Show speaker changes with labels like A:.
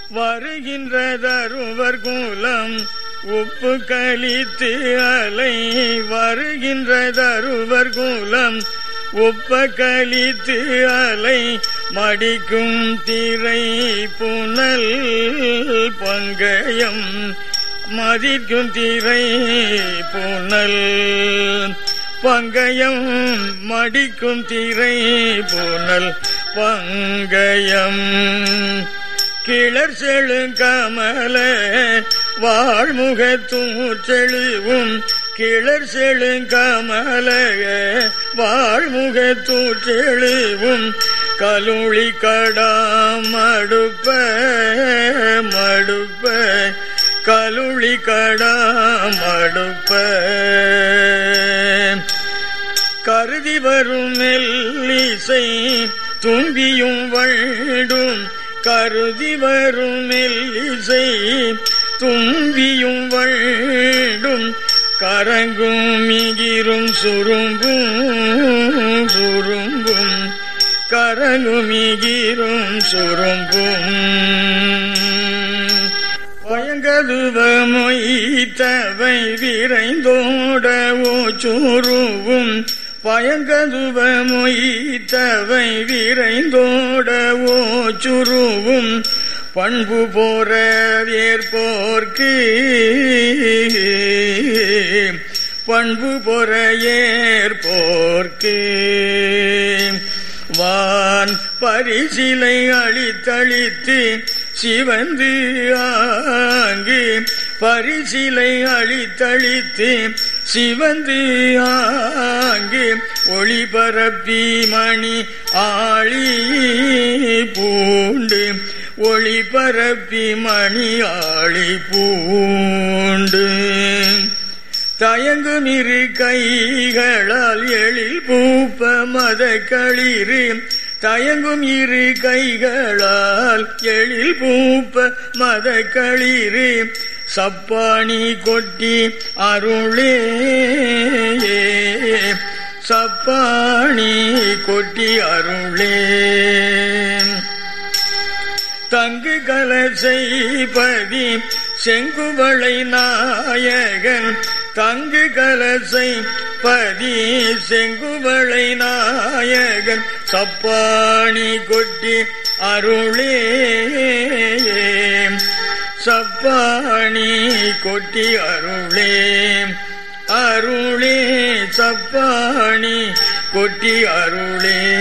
A: வருகின்ற தருவர் குலம் உப்பு கழித்து அலை வருகின்ற தருவர் குலம் உப்ப கழித்து அலை மடிக்கும் திரை புனல் பங்கயம் மதிக்கும் திரை புனல் பங்கயம் மடிக்கும் திரை புனல் பங்கயம் கிளர் செழுங்கமல வாழ்முகத்தூற்றெழுவும் கிளர் செழுங்கமல வாழ்முகத்தூற்றெழுவும் கலுளி கடாம் மடுப்ப மடுப்ப கலுளி கடாம் மடுப்ப கருதி வரும் மெல்லிசை தும்பியும் வழுடும் கருதி வரும் மெல்லிசை தும்பியும் வழுடும் கரங்கும் மிகிரும் சுரும்பும் சுரும்பும் கரங்கும் மிகிரும் சுரும்பும் பயங்கதுவ மொய்த்தவை விரைந்தோடவோ சுருவும் பயங்கதுவ மொய்த்தவை விரைந்தோடவோ சுருவும் பண்பு போற ஏற்போர்க்கு பண்பு பொற ஏற்போர்க்கு வான் பரிசிலை அழித்தளித்து சிவந்து ஆங்கு பரிசிலை அழித்தளித்து சிவந்து ஆங்கு ஒளி பரப்பி மணி ஆளி பூண்டு ஒளி பரப்பி மணி ஆளி பூண்டு தயங்கும் இரு கைகளால் எழில் பூப்ப மத களிறு தயங்கும் இரு கைகளால் எழில் பூப்ப மத களிறு சப்பாணி கொட்டி அருளே சப்பாணி கொட்டி அருளே தங்கு கலசைபதி செங்குவளை நாயகன் தங்கு கலசை பதி செங்குவளை நாயகன் சப்பாணி கொட்டி அருளே சப்பாணி கொட்டி அருளே அருளே சப்பாணி கொட்டி அருளே